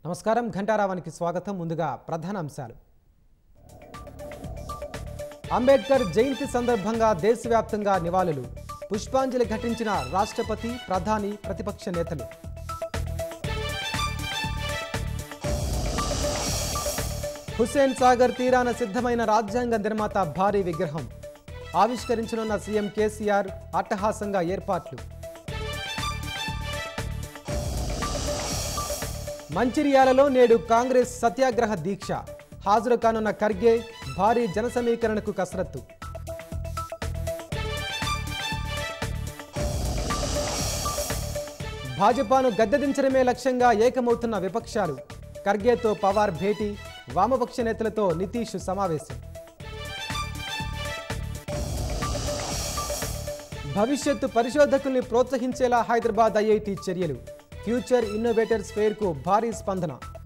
నమస్కారం ఘంటారావానికి స్వాగతం ముందుగా ప్రధాన అంశాలు అంబేద్కర్ జయంతి సందర్భంగా దేశవ్యాప్తంగా నివాళులు పుష్పాంజలి ఘటించిన రాష్ట్రపతి ప్రధాని ప్రతిపక్ష నేతలు హుస్సేన్ సాగర్ తీరాన సిద్ధమైన రాజ్యాంగ నిర్మాత భారీ విగ్రహం ఆవిష్కరించనున్న సీఎం కేసీఆర్ అట్టహాసంగా ఏర్పాట్లు మంచిర్యాలలో నేడు కాంగ్రెస్ సత్యాగ్రహ దీక్ష హాజరు కానున్న ఖర్గే భారీ జనసమీకరణకు కసరత్తు భాజపాను గద్దెదించడమే లక్ష్యంగా ఏకమవుతున్న విపక్షాలు ఖర్గేతో పవార్ భేటీ వామపక్ష నేతలతో నితీష్ సమావేశం భవిష్యత్తు పరిశోధకుల్ని ప్రోత్సహించేలా హైదరాబాద్ ఐఐటి చర్యలు ఫ్యూచర్ ఇన్నోవేటర్స్ ఫెయిర్కు భారీ స్పందన